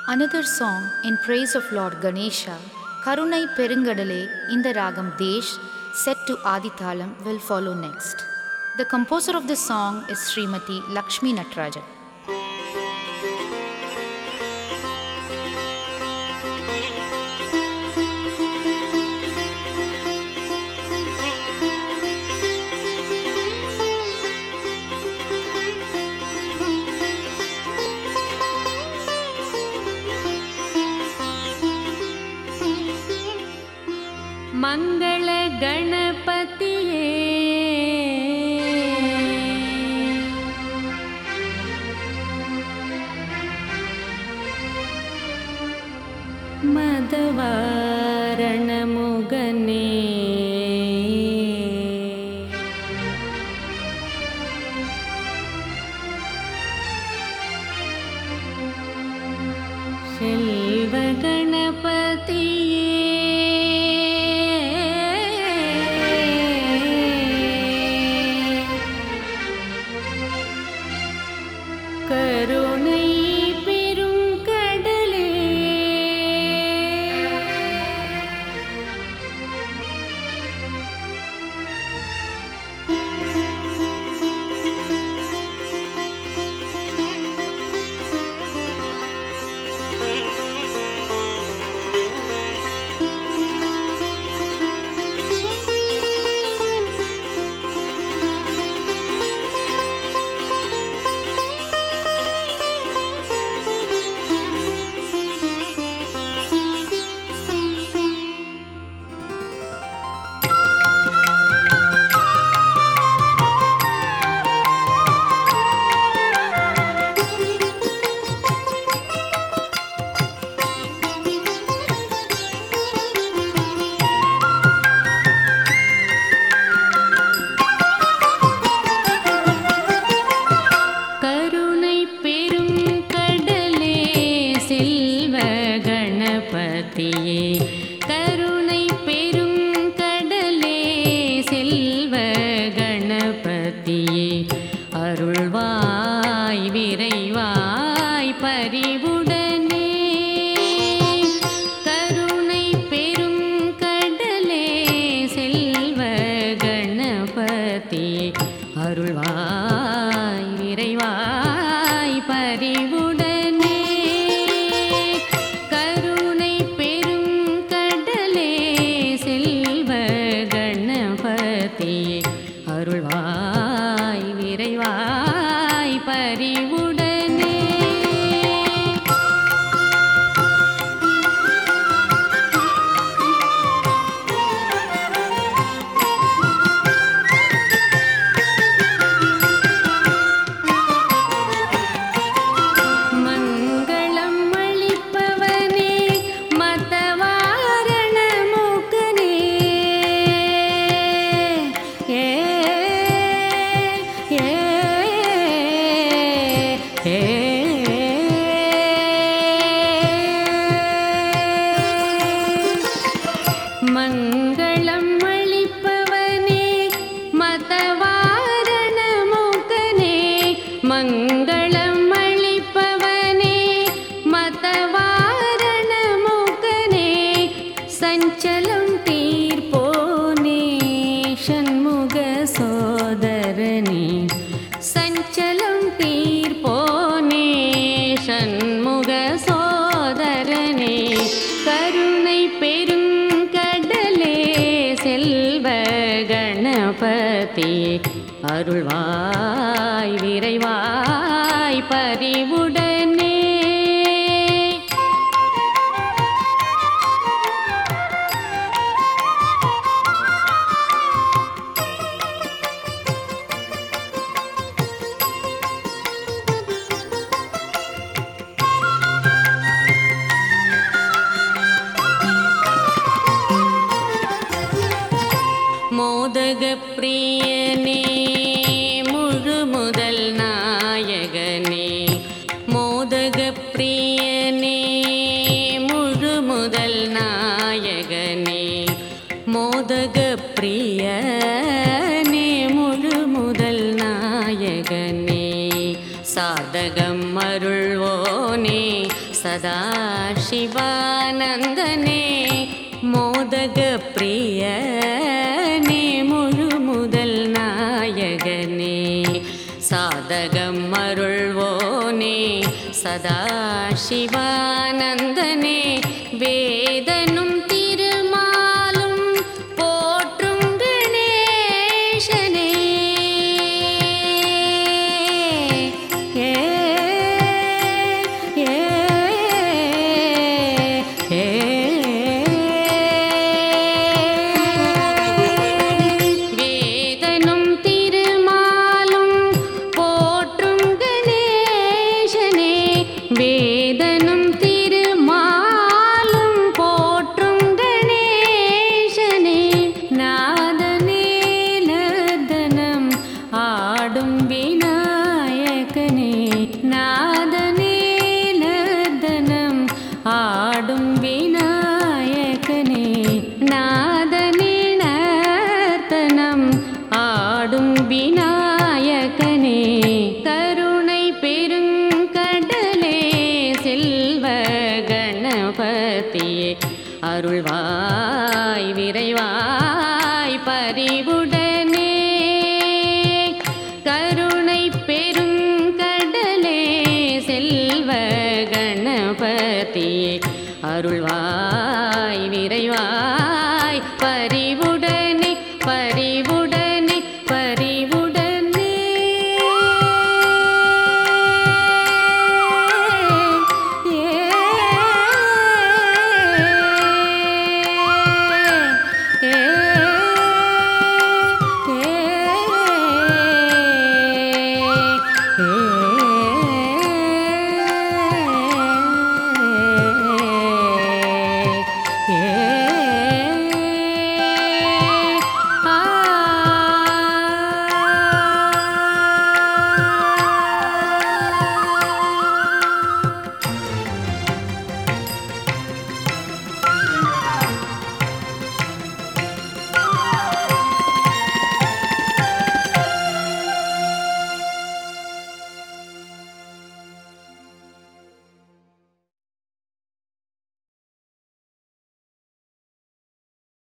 Another song in praise of Lord Ganesha, Karunai Perungadale in the ragam Desh, set to Adithalam, will follow next. The composer of the song is Srimati Lakshmi Natrajan. மங்கள கணபதியே மதவாரண முகனே செல்வ கணபதியே கருணை பெரும் கடலே கருணை பெரும் கடலே செல்வ கணபதியே கருணை பெரும் கடலே செல்வ கணபதியே அருள்வாய் விரைவாய் பரிவுடனே கருணை பெரும் கடலே செல்வ கணபதியே அருள்வாய் விரைவாய் பரிவுடனே கருணை பெரும் கடலே செல்வ கணபதியே அருள்வாய் விரைவாய் பரிவுடனே மங்களம் அளிப்பவனே மதவாரண மூக்கனே ஏ ஏ ஏ மங்களம் அளிப்பவனே மதவாரண மூக்கனே மங்களம் அளிப்பவனே மதவாரண மூக்கனே சஞ்சலம் தீர்ப்போனே சண்முக சோதரனே சஞ்சலம் தீர்ப்போனே சண்முக சோதரனே கருணை பெருங்கடலே செல்வ கணபதி அருள்வாய் விரைவாய் பரிவுடனே மோதக பிரியனே முழு முதல் நாயகனே மோதக பிரியனே முழு முதல் நாயகனே மோதக பிரியனே முழு முதல் நாயகனே சாதகம் அருள்வோனே சதா சிவானந்தனே மோதக பிரியனே முழு முதல் நாயகனே சாதகம் அருள்வோனே சதா சிவானந்தனே வேதனும் திருமாலும் போற்றும் கணேசனே ஏ ஏ ஏ வேதனும் திருமாலும் போற்றும் கணேசனே வேதனும் திருமாலும் போற்றும் கணேசனே நாதனே நர்தனம் ஆடும் விநாயகனே நாதனே நர்தனம் ஆடும் விநாயகனே நாதனே நர்த்தனம் ஆடும் விநாயகனே கருணை பெருங்கடலே செல்வ கணபதியே அருள்வா